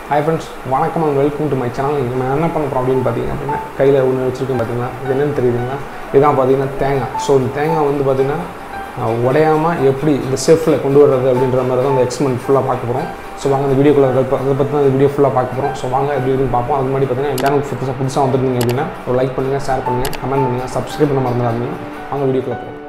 hi friends வணக்கம் and welcome to my channel நம்ம என்ன பண்ண போகிறோம் அப்படின்னு பார்த்தீங்க அப்படின்னா கையில் ஒன்று வச்சுருக்கேன் பார்த்தீங்கன்னா இது என்னென்னு தெரியுதுங்களா இதுதான் பார்த்தீங்கன்னா தேங்காய் ஸோ இந்த தேங்காய் வந்து பார்த்தீங்கன்னா அஹ், உடையாம எப்படி இந்த சேஃபில் கொண்டு வர்றது அப்படின்ற மாதிரி தான் அந்த எக்ஸ்பெரிமெண்ட் ஃபுல்லாக பார்க்க போகிறோம் ஸோ வாங்க அந்த வீடியோக்குள்ள அதை ப- அதை பற்றி தான் அந்த வீடியோ ஃபுல்லாக பார்க்க போகிறோம் ஸோ வாங்க எப்படி இருக்குன்னு பார்ப்போம் அதுக்கு முன்னாடி பார்த்தீங்கன்னா சேனல் புதுசாக புதுசாக வந்துருந்தீங்க அப்படின்னா ஒரு லைக் பண்ணுங்கள் ஷேர் பண்ணுங்கள் கமெண்ட் பண்ணுங்கள் சப்ஸ்கிரைப் பண்ண மறந்துடாதீங்க வாங்க வீடியோக்குள்ள போகிறோம்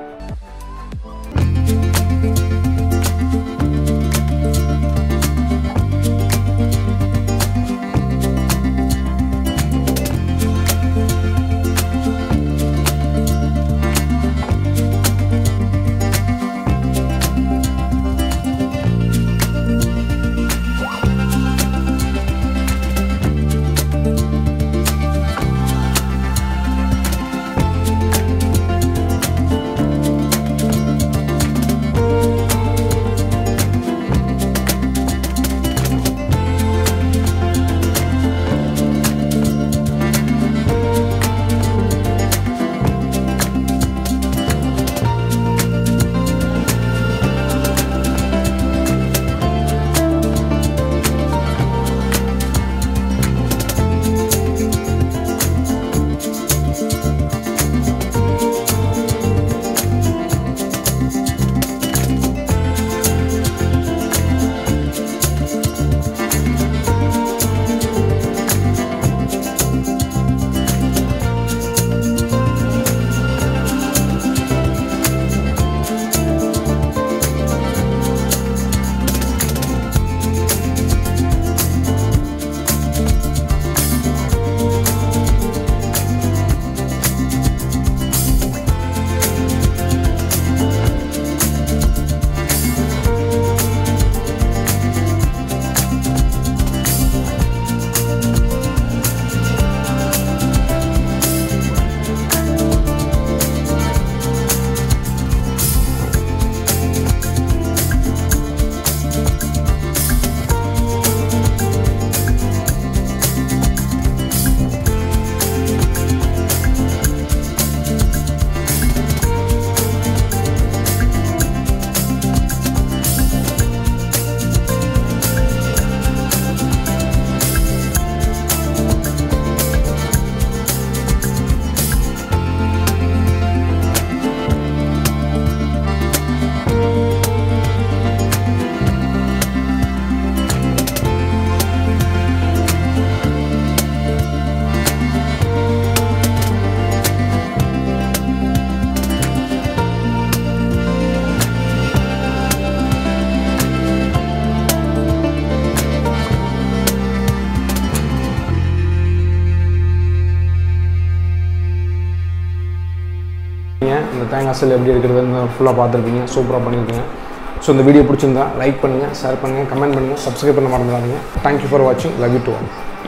நீங்கள் இந்த தேங்காய் செல் எப்படி இருக்கிறதுன்னு ஃபுல்லாக பார்த்துருப்பீங்க சூப்பராக பண்ணியிருக்கீங்க ஸோ இந்த வீடியோ பிடிச்சிருந்தா லைக் பண்ணுங்கள் ஷேர் பண்ணுங்கள் கமெண்ட் பண்ணுங்கள் சப்ஸ்கிரைப் பண்ண மறந்துடாதீங்க தேங்க்யூ ஃபார் வாட்சிங் லவ் யூ டு ஆல்